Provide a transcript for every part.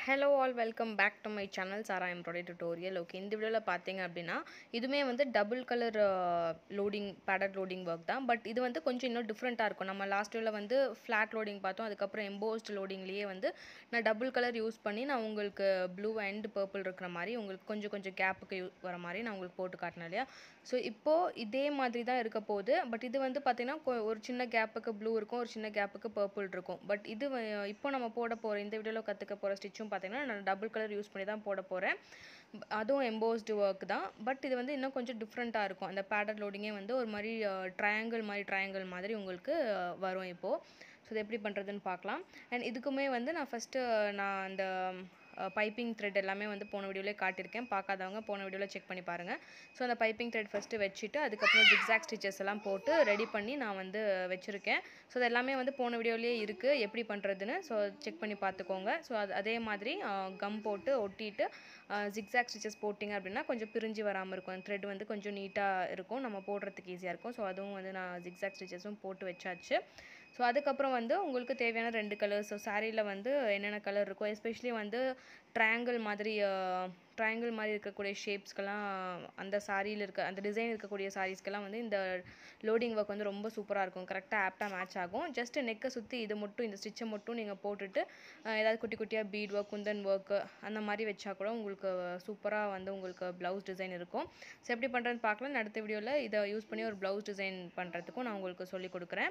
hello all welcome back to my channel Sara embroidery tutorial okay இந்த வீடியோவில் பார்த்தீங்க அப்படின்னா இதுவுமே வந்து double colour loading padded loading work தான் பட் இது வந்து கொஞ்சம் இன்னும் டிஃப்ரெண்ட்டாக இருக்கும் நம்ம லாஸ்ட் வீடியோவில் வந்து ஃப்ளாட் லோடிங் பார்த்தோம் அதுக்கப்புறம் எம்போஸ்ட் லோடிங்லேயே வந்து நான் டபுள் கலர் யூஸ் பண்ணி நான் உங்களுக்கு ப்ளூ அண்ட் பர்பிள் இருக்கிற மாதிரி உங்களுக்கு கொஞ்சம் கொஞ்சம் கேப்புக்கு யூ வர மாதிரி நான் உங்களுக்கு போட்டு காட்டினேன் இல்லையா ஸோ இப்போது இதே மாதிரி தான் இருக்க போகுது பட் இது வந்து பார்த்திங்கன்னா கொ- ஒரு சின்ன கேப்புக்கு ப்ளூ இருக்கும் ஒரு சின்ன கேப்புக்கு பர்பிள் இருக்கும் பட் இது வ- இப்போ நம்ம போட போகிற இந்த வீடியோவில் கற்றுக்க போகிற ஸ்டிச்சும் பார்த்தீங்கன்னா நான் டபுள் கலர் யூஸ் பண்ணி தான் போட போகிறேன் அதுவும் எம்போஸ்டு ஒர்க் தான் பட் இது வந்து இன்னும் கொஞ்சம் டிஃப்ரெண்ட்டாக இருக்கும் அந்த பேடர் லோடிங்கே வந்து ஒரு மாதிரி ட்ரையாங்கிள் மாதிரி ட்ரையாங்கிள் மாதிரி உங்களுக்கு அஹ், வரும் இப்போது ஸோ இது எப்படி பண்ணுறதுன்னு பார்க்கலாம் அண்ட் இதுக்குமே வந்து நான் ஃபஸ்ட்டு நான் அந்த பைப்பிங் த்ரெட் எல்லாமே வந்து போன வீடியோவிலே காட்டியிருக்கேன் பார்க்காதவங்க போன வீடியோவில் செக் பண்ணி பாருங்கள் ஸோ அந்த பைப்பிங் த்ரெட் ஃபஸ்ட்டு வச்சுட்டு அதுக்கப்புறம் ஜிக்ஸாக் ஸ்டிச்சஸ் எல்லாம் போட்டு ரெடி பண்ணி நான் வந்து வச்சுருக்கேன் ஸோ அது எல்லாமே வந்து போன வீடியோலேயே இருக்குது எப்படி பண்ணுறதுன்னு ஸோ செக் பண்ணி பார்த்துக்கோங்க ஸோ அது அதே மாதிரி கம் போட்டு ஒட்டிட்டு ஜிக்ஸாக் ஸ்டிச்சஸ் போட்டிங்க அப்படின்னா கொஞ்சம் பிரிஞ்சு வராமல் இருக்கும் த்ரெட் வந்து கொஞ்சம் நீட்டாக இருக்கும் நம்ம போடுறதுக்கு ஈஸியாக இருக்கும் ஸோ அதுவும் வந்து நான் ஜிக்ஸாக் ஸ்டிச்சஸும் போட்டு வச்சாச்சு ஸோ அதுக்கப்புறம் வந்து உங்களுக்கு தேவையான ரெண்டு கலர்ஸ் ஸோ சாரியில் வந்து என்னென்ன கலர் இருக்கோ எஸ்பெஷலி வந்து ட்ரையாங்கிள் மாதிரி ட்ரையாங்கிள் மாதிரி இருக்கக்கூடிய ஷேப்ஸ்க்கெல்லாம் அந்த சாரியில் இருக்க அந்த டிசைன் இருக்கக்கூடிய சாரீஸ்க்கெல்லாம் வந்து இந்த லோடிங் ஒர்க் வந்து ரொம்ப சூப்பராக இருக்கும் கரெக்டாக ஆப்டாக மேட்ச் ஆகும் ஜஸ்ட் நெக்கை சுற்றி இது மட்டும் இந்த ஸ்டிச்சை மட்டும் நீங்கள் போட்டுட்டு அஹ், ஏதாவது குட்டி குட்டியாக பீட் ஒர்க் குந்தன் ஒர்க்கு அந்த மாதிரி வச்சா கூட உங்களுக்கு சூப்பராக வந்து உங்களுக்கு ப்ளவுஸ் டிசைன் இருக்கும் ஸோ எப்படி பண்ணுறதுன்னு பார்க்கலாம் நான் அடுத்த வீடியோவில் இதை யூஸ் பண்ணி ஒரு ப்ளவுஸ் டிசைன் பண்ணுறதுக்கும் நான் உங்களுக்கு சொல்லிக் கொடுக்குறேன்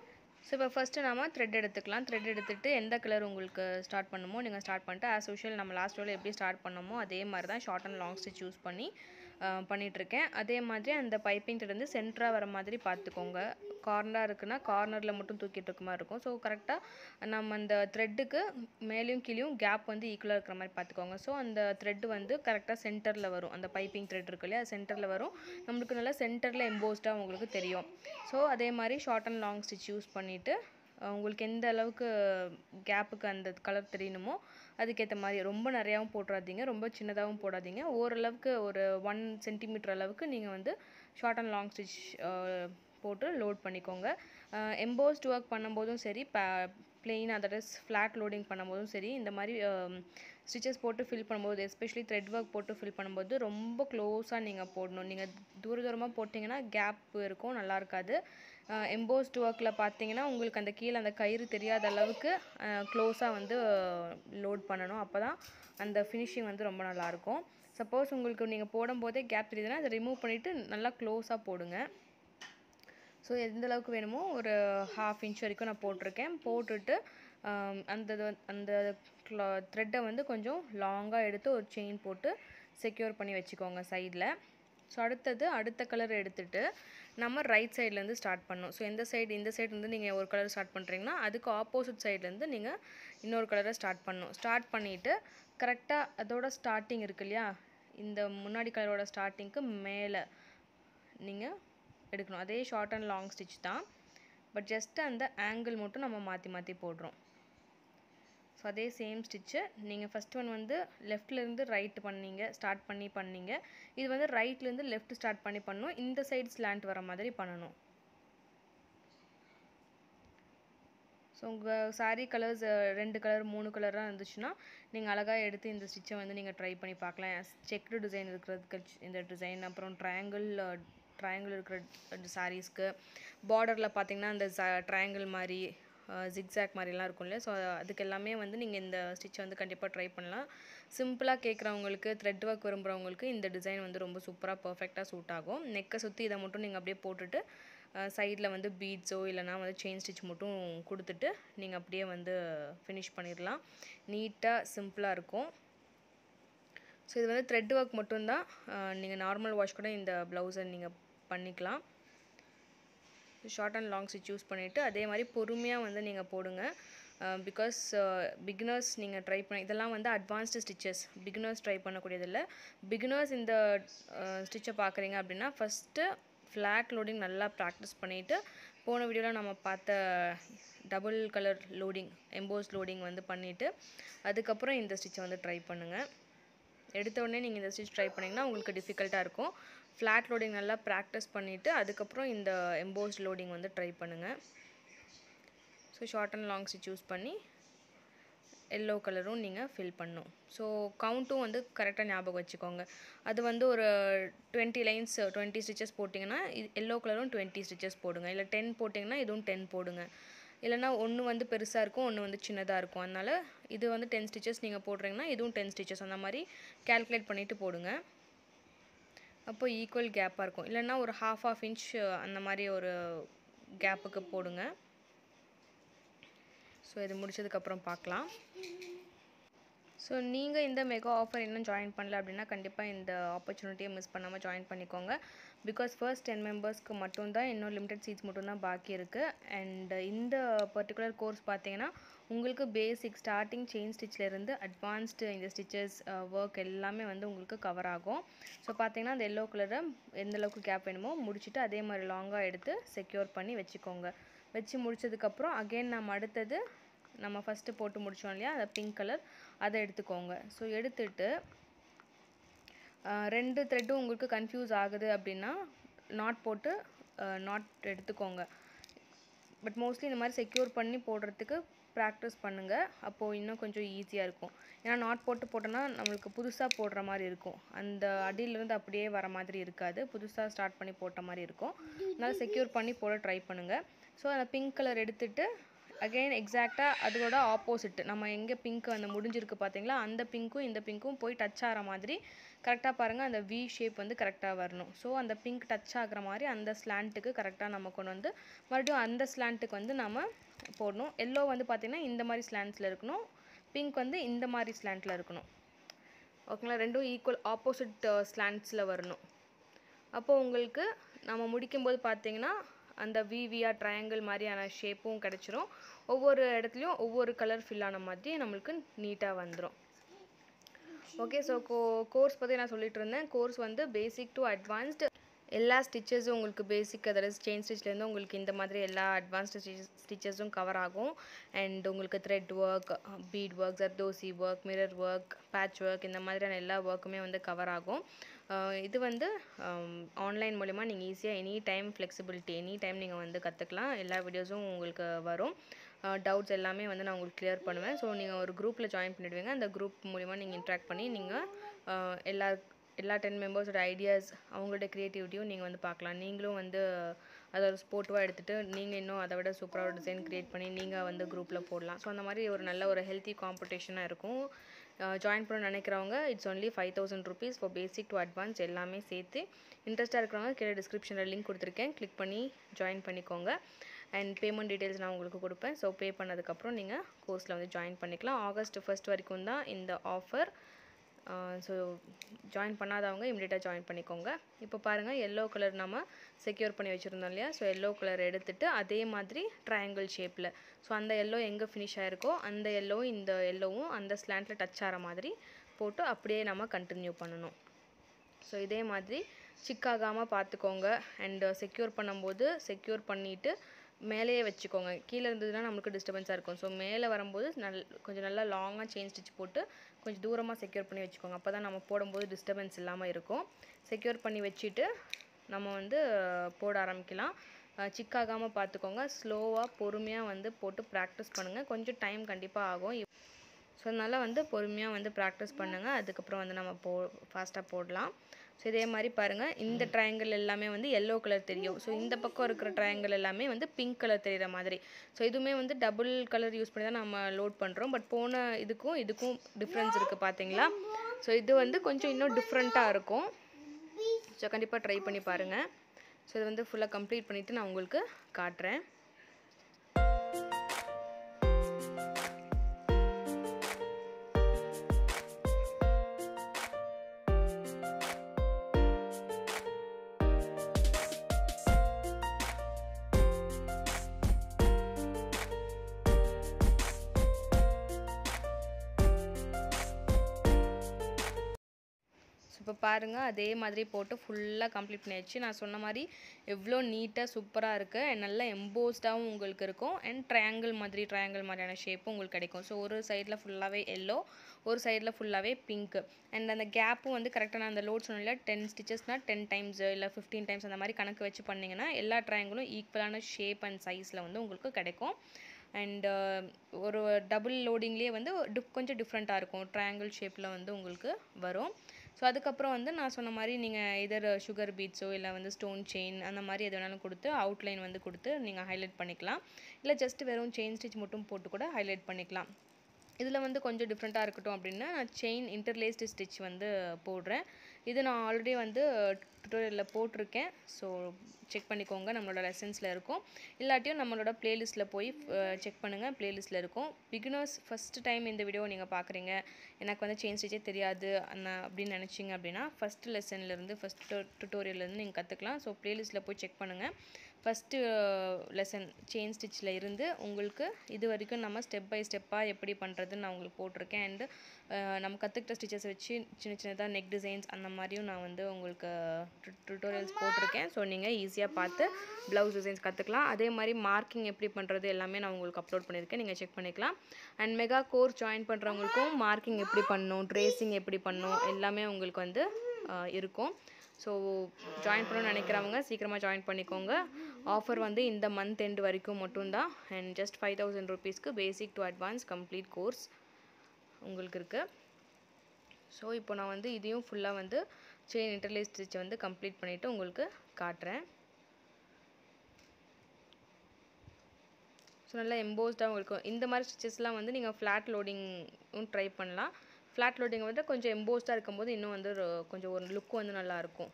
ஸோ இப்போ ஃபஸ்ட்டு நம்ம த்ரெட் எடுத்துக்கலாம் த்ரெட் எடுத்துகிட்டு எந்த கலர் உங்களுக்கு ஸ்டார்ட் பண்ணுமோ நீங்கள் ஸ்டார்ட் பண்ணிட்டு ஆஸ் யூஷுவல் நம்ம லாஸ்ட் ரோவில் எப்படி ஸ்டார்ட் பண்ணோமோ அதே மாதிரி தான் short and long stitch use பண்ணி அஹ், பண்ணிகிட்ருக்கேன் அதே மாதிரி அந்த பைப்பிங் இருந்து சென்டராக வர மாதிரி பார்த்துக்கோங்க கார்னராக இருக்குன்னா கார்னரில் மட்டும் தூக்கிட்டு இருக்க மாதிரி இருக்கும் ஸோ கரெக்டாக நம்ம அந்த த்ரெட்டுக்கு மேலேயும் கீழேயும் கேப் வந்து ஈக்குவலாக இருக்கிற மாதிரி பார்த்துக்கோங்க ஸோ அந்த த்ரெட் வந்து கரெக்டாக சென்டரில் வரும் அந்த பைப்பிங் த்ரெட் இருக்கு இல்லையா சென்டரில் வரும் நம்மளுக்கு நல்லா சென்டரில் எம்போஸ்டாக உங்களுக்கு தெரியும் ஸோ அதே மாதிரி short and long stitch use பண்ணிவிட்டு உங்களுக்கு எந்த அளவுக்கு கேப்புக்கு அந்த கலர் தெரியணுமோ அதுக்கேற்ற மாதிரி ரொம்ப நிறையாவும் போட்டுறாதீங்க ரொம்ப சின்னதாகவும் போடாதீங்க ஓரளவுக்கு ஒரு ஒன் சென்டிமீட்டர் அளவுக்கு நீங்கள் வந்து ஷார்ட் அண்ட் லாங் ஸ்டிச் போட்டு லோட் பண்ணிக்கோங்க எம்போஸ்ட் ஒர்க் பண்ணும்போதும் சரி plain other is flat loading பண்ணும்போதும் சரி இந்த மாதிரி ஸ்டிச்சஸ் போட்டு ஃபில் பண்ணும்போது எஸ்பெஷலி த்ரெட் ஒர்க் போட்டு ஃபில் பண்ணும்போது ரொம்ப க்ளோஸாக நீங்கள் போடணும் நீங்கள் தூர தூரமாக போட்டிங்கன்னா கேப் இருக்கும் நல்லா இருக்காது எம்போஸ்ட் ஒர்க்கில் பார்த்தீங்கன்னா உங்களுக்கு அந்த கீழே அந்த கயிறு தெரியாத அளவுக்கு க்ளோஸாக வந்து லோட் பண்ணணும் அப்போ தான் அந்த ஃபினிஷிங் வந்து ரொம்ப நல்லாயிருக்கும் சப்போஸ் உங்களுக்கு நீங்கள் போடும்போதே கேப் தெரியுதுன்னா அதை ரிமூவ் பண்ணிவிட்டு நல்லா க்ளோஸாக போடுங்க ஸோ எந்த அளவுக்கு வேணுமோ ஒரு ஹாஃப் இன்ச் வரைக்கும் நான் போட்டிருக்கேன் போட்டுட்டு ஆம், அந்த இது வந்து- அந்த த்ரெட்டை வந்து கொஞ்சம் லாங்காக எடுத்து ஒரு செயின் போட்டு செக்யூர் பண்ணி வச்சுக்கோங்க சைடில் ஸோ அடுத்தது அடுத்த கலர் எடுத்துட்டு நம்ம ரைட் சைட்லேருந்து ஸ்டார்ட் பண்ணணும் ஸோ எந்த சைடு இந்த சைடு இருந்து நீங்கள் ஒரு கலர் ஸ்டார்ட் பண்ணுறீங்கன்னா அதுக்கு ஆப்போசிட் சைட்லேருந்து நீங்கள் இன்னொரு கலரை ஸ்டார்ட் பண்ணணும் ஸ்டார்ட் பண்ணிவிட்டு கரெக்டாக அதோட ஸ்டார்டிங் இருக்கு இல்லையா இந்த முன்னாடி கலரோட ஸ்டார்டிங்க்கு மேலே நீங்கள் எடுக்கணும் அதே ஷார்ட் அண்ட் லாங் ஸ்டிச் தான் பட் ஜஸ்ட் அந்த ஆங்கிள் மட்டும் நம்ம மாற்றி மாற்றி போடுறோம் ஸோ அதே சேம் ஸ்டிச்சு நீங்கள் ஃபஸ்ட் ஒன் வந்து லெஃப்ட்லேருந்து ரைட் பண்ணீங்க ஸ்டார்ட் பண்ணி பண்ணீங்க இது வந்து ரைட்லேருந்து லெஃப்ட் ஸ்டார்ட் பண்ணி பண்ணணும் இந்த சைடு ஸ்லாண்ட் வர மாதிரி பண்ணணும் ஸோ உங்கள் saree கலர்ஸ் ரெண்டு கலர் மூணு கலராக இருந்துச்சுன்னா நீங்கள் அழகாக எடுத்து இந்த ஸ்டிச்சை வந்து நீங்கள் ட்ரை பண்ணி பார்க்கலாம் செக்டு டிசைன் இருக்கிறதுக்கு இந்த டிசைன் அப்புறம் ட்ரையாங்கிள் ட்ரையாங்கிள் இருக்கிற சாரீஸ்க்கு பார்டரில் பார்த்தீங்கன்னா அந்த ட்ரையாங்கிள் மாதிரி ஜிக்ஸாக் மாதிரிலாம் இருக்கும் இல்லையா ஸோ அதுக்கு எல்லாமே வந்து நீங்கள் இந்த ஸ்டிச்சை வந்து கண்டிப்பாக ட்ரை பண்ணலாம் சிம்பிளாக கேட்குறவங்களுக்கு த்ரெட் ஒர்க் விரும்புகிறவங்களுக்கு இந்த டிசைன் வந்து ரொம்ப சூப்பராக பர்ஃபெக்டாக சூட் ஆகும் நெக்கை சுற்றி இதை மட்டும் நீங்கள் அப்படியே போட்டுட்டு சைடில் வந்து பீட்ஸோ இல்லைனா வந்து செயின் ஸ்டிச் மட்டும் கொடுத்துட்டு நீங்கள் அப்படியே வந்து ஃபினிஷ் பண்ணிடலாம் நீட்டாக சிம்பிளாக இருக்கும் ஸோ இது வந்து த்ரெட் ஒர்க் மட்டும்தான் நீங்கள் நார்மல் வாஷ் கூட இந்த ப்ளவுஸை நீங்கள் பண்ணிக்கலாம் short and long stitch use பண்ணிவிட்டு அதே மாதிரி பொறுமையாக வந்து நீங்கள் போடுங்க பிகாஸ் பிகினர்ஸ் நீங்கள் ட்ரை பண்ண இதெல்லாம் வந்து அட்வான்ஸ்டு ஸ்டிச்சஸ் பிகினர்ஸ் ட்ரை பண்ணக்கூடியதில்ல பிகினர்ஸ் இந்த ஸ்டிச்சை பார்க்குறீங்க அப்படின்னா ஃபஸ்ட்டு ஃப்ளாட் லோடிங் நல்லா ப்ராக்டிஸ் பண்ணிவிட்டு போன வீடியோவில் நம்ம பார்த்த double colour loading emboss loading வந்து பண்ணிவிட்டு அதுக்கப்புறம் இந்த ஸ்டிச்சை வந்து ட்ரை பண்ணுங்கள் எடுத்த உடனே நீங்கள் இந்த ஸ்டிச் ட்ரை பண்ணிங்கன்னா உங்களுக்கு டிஃபிகல்ட்டாக இருக்கும் ஃப்ளாட் லோடிங் நல்லா ப்ராக்டிஸ் பண்ணிவிட்டு அதுக்கப்புறம் இந்த எம்போஸ் லோடிங் வந்து ட்ரை பண்ணுங்கள் so short and long stitch use பண்ணி எல்லோ கலரும் நீங்கள் ஃபில் பண்ணணும் ஸோ கவுண்ட்டும் வந்து கரெக்டாக ஞாபகம் வச்சுக்கோங்க அது வந்து ஒரு டுவெண்ட்டி லைன்ஸ் டுவெண்ட்டி ஸ்டிச்சஸ் போட்டிங்கன்னா இது எல்லோ கலரும் டுவெண்ட்டி ஸ்டிச்சஸ் போடுங்க இல்லை டென் போட்டிங்கன்னா இதுவும் டென் போடுங்க இல்லைனா ஒன்று வந்து பெருசாக இருக்கும் ஒன்று வந்து சின்னதாக இருக்கும் அதனால் இது வந்து டென் ஸ்டிச்சஸ் நீங்கள் போடுறீங்கன்னா இதுவும் டென் ஸ்டிச்சஸ் அந்த மாதிரி கேல்குலேட் பண்ணிவிட்டு போடுங்க அப்போ ஈக்குவல் கேப்பாக இருக்கும் இல்லைன்னா ஒரு ஹாஃப் ஆஃப் இன்ச் அந்த மாதிரி ஒரு கேப்புக்கு போடுங்க ஸோ இது முடிச்சதுக்கப்புறம் பார்க்கலாம் ஸோ நீங்கள் இந்த மெகா ஆஃபர் இன்னும் ஜாயின் பண்ணல அப்படின்னா கண்டிப்பாக இந்த ஆப்பர்ச்சுனிட்டியை மிஸ் பண்ணாமல் ஜாயின் பண்ணிக்கோங்க பிகாஸ் ஃபர்ஸ்ட் டென் மெம்பர்ஸ்க்கு மட்டும்தான் இன்னும் லிமிடெட் சீட்ஸ் மட்டும்தான் பாக்கி இருக்குது அண்ட் இந்த பர்டிகுலர் கோர்ஸ் பார்த்தீங்கன்னா உங்களுக்கு பேசிக் ஸ்டார்டிங் செயின் ஸ்டிச்லேருந்து அட்வான்ஸ்டு இந்த ஸ்டிச்சஸ் ஒர்க் எல்லாமே வந்து உங்களுக்கு கவர் ஆகும் ஸோ பார்த்தீங்கன்னா அந்த எல்லோ கலரை எந்த அளவுக்கு கேப் வேணுமோ முடிச்சுட்டு அதே மாதிரி லாங்காக எடுத்து செக்யூர் பண்ணி வச்சுக்கோங்க வச்சு முடிச்சதுக்கப்புறம் அகெயின் நம்ம அடுத்தது நம்ம ஃபஸ்ட்டு போட்டு முடித்தோம் இல்லையா அந்த பிங்க் கலர் அதை எடுத்துக்கோங்க ஸோ எடுத்துட்டு ரெண்டு த்ரெட்டும் உங்களுக்கு கன்ஃபியூஸ் ஆகுது அப்படின்னா நாட் போட்டு நாட் எடுத்துக்கோங்க பட் மோஸ்ட்லி இந்த மாதிரி செக்யூர் பண்ணி போடுறதுக்கு ப்ராக்டிஸ் பண்ணுங்கள் அப்போது இன்னும் கொஞ்சம் ஈஸியாக இருக்கும் ஏன்னா நாட் போட்டு போட்டோன்னா நம்மளுக்கு புதுசாக போடுற மாதிரி இருக்கும் அந்த அடியிலேருந்து அப்படியே வர மாதிரி இருக்காது புதுசாக ஸ்டார்ட் பண்ணி போட்ட மாதிரி இருக்கும் அதனால் செக்யூர் பண்ணி போட ட்ரை பண்ணுங்கள் ஸோ அந்த பிங்க் கலர் எடுத்துகிட்டு அகெயின் எக்ஸாக்டாக அதோட ஆப்போசிட் நம்ம எங்கே பிங்க் அந்த முடிஞ்சிருக்கு பார்த்தீங்களா அந்த பிங்க்கும் இந்த பிங்க்கும் போய் டச் ஆகிற மாதிரி கரெக்டாக பாருங்கள் அந்த வி ஷேப் வந்து கரெக்டாக வரணும் ஸோ அந்த பிங்க் டச் ஆகிற மாதிரி அந்த ஸ்லாண்ட்டுக்கு கரெக்டாக நம்ம கொண்டு வந்து மறுபடியும் அந்த ஸ்லாண்ட்டுக்கு வந்து நம்ம போடணும் எல்லோ வந்து பார்த்திங்கன்னா இந்த மாதிரி ஸ்லாண்ட்ஸில் இருக்கணும் பிங்க் வந்து இந்த மாதிரி ஸ்லாண்ட்டில் இருக்கணும் ஓகேங்களா ரெண்டும் ஈக்குவல் ஆப்போசிட் ஸ்லாண்ட்ஸில் வரணும் அப்போது உங்களுக்கு நம்ம முடிக்கும்போது பார்த்தீங்கன்னா அந்த விவிஆர் ட்ரையாங்கிள் மாதிரியான ஷேப்பும் கிடச்சிரும் ஒவ்வொரு இடத்துலையும் ஒவ்வொரு கலர் ஃபில் ஆன மாதிரி நம்மளுக்கு நீட்டாக வந்துடும் ஓகே ஸோ கோ கோர்ஸ் பற்றி நான் சொல்லிட்டு இருந்தேன் கோர்ஸ் வந்து பேசிக் டு அட்வான்ஸ்டு எல்லா ஸ்டிச்சஸும் உங்களுக்கு பேசிக் அதாவது செயின் ஸ்டிச்லேருந்து உங்களுக்கு இந்த மாதிரி எல்லா அட்வான்ஸ்டு ஸ்டிச்சஸும் கவர் ஆகும் அண்ட் உங்களுக்கு thread work bead work zardozi work mirror work patch work இந்த மாதிரியான எல்லா ஒர்க்குமே வந்து கவர் ஆகும் இது வந்து ஆன்லைன் மூலிமா நீங்கள் ஈஸியாக any time flexibility any time நீங்கள் வந்து கற்றுக்கலாம் எல்லா வீடியோஸும் உங்களுக்கு வரும் டவுட்ஸ் எல்லாமே வந்து நான் உங்களுக்கு கிளியர் பண்ணுவேன் ஸோ நீங்கள் ஒரு குரூப்பில் ஜாயின் பண்ணிவிடுவீங்க அந்த குரூப் மூலிமா நீங்கள் இன்ட்ராக்ட் பண்ணி நீங்கள் எல்லா எல்லா டென் மெம்பர்ஸோட ஐடியாஸ் அவங்களோட க்ரியேட்டிவிட்டியும் நீங்கள் வந்து பார்க்கலாம் நீங்களும் வந்து அதை ஒரு ஸ்போர்ட்டிவாக எடுத்துகிட்டு நீங்கள் இன்னும் அதை விட சூப்பராக ஒரு டிசைன் க்ரியேட் பண்ணி நீங்கள் வந்து குரூப்பில் போடலாம் ஸோ அந்த மாதிரி ஒரு நல்ல ஒரு ஹெல்த்தி காம்படிஷனாக இருக்கும் ஜாயின் பண்ண நினைக்கிறவங்க it's only five thousand rupees for basic to advance எல்லாமே சேர்த்து இன்ட்ரெஸ்ட்டாக இருக்கிறவங்க கீழே டிஸ்கிரிப்ஷனில் லிங்க் கொடுத்துருக்கேன் கிளிக் பண்ணி ஜாயின் பண்ணிக்கோங்க அண்ட் பேமெண்ட் டீட்டெயில்ஸ் நான் உங்களுக்கு கொடுப்பேன் ஸோ பே பண்ணதுக்கப்புறம் நீங்கள் கோர்ஸில் வந்து ஜாயின் பண்ணிக்கலாம் ஆகஸ்ட் ஃபஸ்ட் வரைக்கும் தான் இந்த ஆஃபர் ஸோ ஜாயின் பண்ணாதவங்க இம்மிடியட்டாக ஜாயின் பண்ணிக்கோங்க இப்போ பாருங்கள் எல்லோ கலர் நம்ம செக்யூர் பண்ணி வச்சுருந்தோம் இல்லையா ஸோ எல்லோ கலர் எடுத்துகிட்டு அதே மாதிரி ட்ரையாங்கிள் ஷேப்பில் ஸோ அந்த எல்லோ எங்கே ஃபினிஷ் ஆகிருக்கோ அந்த எல்லோவும் இந்த எல்லோவும் அந்த ஸ்லாண்டில் டச் ஆகிற மாதிரி போட்டு அப்படியே நம்ம கண்டினியூ பண்ணணும் ஸோ இதே மாதிரி சிக்காகாமல் பார்த்துக்கோங்க அண்டு செக்யூர் பண்ணும்போது செக்யூர் பண்ணிவிட்டு மேலேயே வச்சுக்கோங்க கீழே இருந்ததுன்னா நம்மளுக்கு டிஸ்டர்பன்ஸாக இருக்கும் ஸோ மேலே வரும்போது நல் கொஞ்சம் நல்லா லாங்காக செயின் ஸ்டிச் போட்டு கொஞ்சம் தூரமாக செக்யூர் பண்ணி வச்சுக்கோங்க அப்போ தான் நம்ம போடும்போது டிஸ்டர்பன்ஸ் இல்லாமல் இருக்கும் செக்யூர் பண்ணி வச்சுட்டு நம்ம வந்து போட ஆரம்பிக்கலாம் சிக்காகாமல் பார்த்துக்கோங்க ஸ்லோவாக பொறுமையாக வந்து போட்டு ப்ராக்டிஸ் பண்ணுங்கள் கொஞ்சம் டைம் கண்டிப்பாக ஆகும் ஸோ அதனால் வந்து பொறுமையாக வந்து ப்ராக்டிஸ் பண்ணுங்கள் அதுக்கப்புறம் வந்து நம்ம போ ஃபாஸ்ட்டாக போடலாம் ஸோ இதே மாதிரி பாருங்கள் இந்த ட்ரையாங்கிள் எல்லாமே வந்து எல்லோ கலர் தெரியும் ஸோ இந்த பக்கம் இருக்கிற ட்ரையாங்கிள் எல்லாமே வந்து பிங்க் கலர் தெரிகிற மாதிரி ஸோ இதுவுமே வந்து டபுள் கலர் யூஸ் பண்ணி தான் நம்ம லோட் பண்ணுறோம் பட் போன இதுக்கும் இதுக்கும் டிஃப்ரென்ஸ் இருக்குது பார்த்தீங்களா ஸோ இது வந்து கொஞ்சம் இன்னும் டிஃப்ரெண்ட்டாக இருக்கும் ஸோ கண்டிப்பாக ட்ரை பண்ணி பாருங்கள் ஸோ இது வந்து ஃபுல்லாக கம்ப்ளீட் பண்ணிவிட்டு நான் உங்களுக்கு காட்டுறேன் இப்போ பாருங்கள் அதே மாதிரி போட்டு ஃபுல்லாக கம்ப்ளீட் பண்ணியாச்சு நான் சொன்ன மாதிரி எவ்வளோ நீட்டாக சூப்பராக இருக்குது அண்ட் நல்லா எம்போஸ்டாகவும் உங்களுக்கு இருக்கும் அண்ட் ட்ரையாங்கிள் மாதிரி ட்ரையாங்கிள் மாதிரியான ஷேப்பும் உங்களுக்கு கிடைக்கும் ஸோ ஒரு சைடில் ஃபுல்லாகவே எல்லோ ஒரு சைடில் ஃபுல்லாகவே பிங்க் அண்ட் அந்த கேப்பும் வந்து கரெக்டாக நான் அந்த லோட் சொன்னல டென் ஸ்டிச்சஸ்னால் டென் டைம்ஸ் இல்லை ஃபிஃப்டீன் டைம்ஸ் அந்த மாதிரி கணக்கு வச்சு பண்ணிங்கன்னா எல்லா ட்ரையாங்கிளும் ஈக்குவலான ஷேப் அண்ட் சைஸில் வந்து உங்களுக்கு கிடைக்கும் அண்ட் ஒரு டபுள் லோடிங்லேயே வந்து டிஃப் கொஞ்சம் டிஃப்ரெண்ட்டாக இருக்கும் ட்ரையாங்கிள் ஷேப்பில் வந்து உங்களுக்கு வரும் ஸோ அதுக்கப்புறம் வந்து நான் சொன்ன மாதிரி நீங்கள் இதர் சுகர் பீட்ஸோ இல்லை வந்து ஸ்டோன் செயின் அந்த மாதிரி எது வேணாலும் கொடுத்து அவுட்லைன் வந்து கொடுத்து நீங்கள் ஹைலைட் பண்ணிக்கலாம் இல்லை ஜஸ்ட் வெறும் செயின் ஸ்டிச் மட்டும் போட்டு கூட ஹைலைட் பண்ணிக்கலாம் இதில் வந்து கொஞ்சம் டிஃப்ரெண்ட்டாக இருக்கட்டும் அப்படின்னா நான் செயின் இன்டர்லேஸ்டு ஸ்டிச் வந்து போடுறேன் இது நான் ஆல்ரெடி வந்து டுட்டோரியலில் போட்டிருக்கேன் ஸோ செக் பண்ணிக்கோங்க நம்மளோட லெசன்ஸில் இருக்கும் இல்லாட்டியும் நம்மளோட ப்ளேலிஸ்ட்டில் போய் செக் பண்ணுங்கள் ப்ளேலிஸ்ட்டில் இருக்கும் பிகினர்ஸ் ஃபஸ்ட்டு டைம் இந்த வீடியோ நீங்கள் பார்க்குறீங்க எனக்கு வந்து செயின் ஸ்டிச்சே தெரியாது அந்த அப்படின்னு நினச்சிங்க அப்படின்னா ஃபஸ்ட் லெசன்லேருந்து ஃபஸ்ட் டுட்டோரியல்லேருந்து நீங்கள் கற்றுக்கலாம் ஸோ ப்ளேலிஸ்ட்டில் போய் செக் பண்ணுங்கள் ஃபஸ்ட்டு லெசன் செயின் ஸ்டிச்சில் இருந்து உங்களுக்கு இது வரைக்கும் நம்ம ஸ்டெப் பை ஸ்டெப்பாக எப்படி பண்ணுறதுன்னு நான் உங்களுக்கு போட்டிருக்கேன் அண்டு நம்ம கற்றுக்கிட்ட ஸ்டிச்சஸ் வச்சு சின்ன சின்னதாக நெக் டிசைன்ஸ் அந்த மாதிரியும் நான் வந்து உங்களுக்கு டுட்டோரியல்ஸ் போட்டிருக்கேன் ஸோ நீங்கள் ஈஸியாக பார்த்து ப்ளவுஸ் டிசைன்ஸ் கற்றுக்கலாம் அதே மாதிரி மார்க்கிங் எப்படி பண்ணுறது எல்லாமே நான் உங்களுக்கு அப்லோட் பண்ணியிருக்கேன் நீங்கள் செக் பண்ணிக்கலாம் அண்ட் மெகா கோர்ஸ் ஜாயின் பண்ணுறவங்களுக்கும் மார்க்கிங் எப்படி பண்ணணும் ட்ரேசிங் எப்படி பண்ணணும் எல்லாமே உங்களுக்கு வந்து இருக்கும் ஸோ ஜாயின் பண்ணணும்னு நினைக்கிறவங்க சீக்கிரமாக ஜாயின் பண்ணிக்கோங்க ஆஃபர் வந்து இந்த மந்த் எண்டு வரைக்கும் மட்டும்தான் அண்ட் ஜஸ்ட் ஃபைவ் தௌசண்ட் ருபீஸ்க்கு basic to advance complete course உங்களுக்கு இருக்குது ஸோ இப்போ நான் வந்து இதையும் ஃபுல்லாக வந்து செயின் இன்டர்லேஸ் ஸ்டிச்சை வந்து கம்ப்ளீட் பண்ணிவிட்டு உங்களுக்கு காட்டுறேன் ஸோ நல்லா எம்போஸ்டாகவும் இருக்கும் இந்த மாதிரி ஸ்டிச்சஸ்லாம் வந்து நீங்கள் ஃப்ளாட் லோடிங்கும் ட்ரை பண்ணலாம் ஃப்ளாட் லோடிங் வந்து கொஞ்சம் எம்போஸ்டாக இருக்கும்போது இன்னும் வந்து கொஞ்சம் ஒரு லுக் வந்து நல்லாயிருக்கும்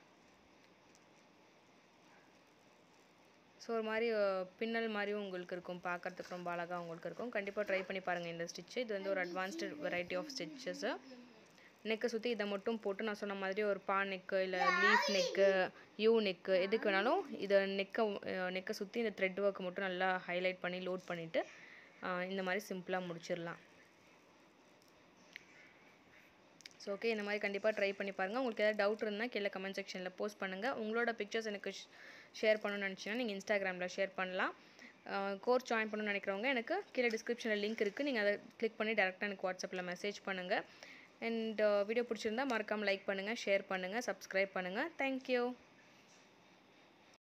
ஸோ ஒரு மாதிரி பின்னல் மாதிரியும் உங்களுக்கு இருக்கும் பார்க்குறதுக்கு ரொம்ப அழகாக உங்களுக்கு இருக்கும் கண்டிப்பாக ட்ரை பண்ணி பாருங்கள் இந்த ஸ்டிச்சு இது வந்து ஒரு அட்வான்ஸ்டு வெரைட்டி ஆஃப் ஸ்டிச்சஸ்ஸு நெக்கை சுற்றி இதை மட்டும் போட்டு நான் சொன்ன மாதிரி ஒரு பா நெக்கு இல்லை லீஃப் நெக்கு யூ நெக்கு எதுக்கு வேணாலும் இதை நெக்கை நெக்கை சுற்றி இந்த த்ரெட் ஒர்க்கு மட்டும் நல்லா ஹைலைட் பண்ணி லோட் பண்ணிவிட்டு இந்த மாதிரி சிம்பிளாக முடிச்சிடலாம் ஸோ ஓகே இந்த மாதிரி கண்டிப்பாக ட்ரை பண்ணி பாருங்கள் உங்களுக்கு ஏதாவது டவுட் இருந்தால் கீழே கமெண்ட் செக்ஷனில் போஸ்ட் பண்ணுங்கள் உங்களோட பிக்சர்ஸ் எனக்கு ஷேர் பண்ணணும்னு நினச்சிங்கன்னா நீங்கள் இன்ஸ்டாகிராமில் ஷேர் பண்ணலாம் கோர்ஸ் ஜாயின் பண்ணணும்னு நினைக்கிறவங்க எனக்கு கீழே டிஸ்கிரிப்ஷனில் லிங்க் இருக்குது நீங்கள் அதை கிளிக் பண்ணி டேரெக்டாக எனக்கு வாட்ஸ்அப்பில் மெசேஜ் பண்ணுங்கள் அண்ட் வீடியோ பிடிச்சிருந்தா மறக்காமல் லைக் பண்ணுங்கள் ஷேர் பண்ணுங்கள் சப்ஸ்கிரைப் பண்ணுங்கள் தேங்க்யூ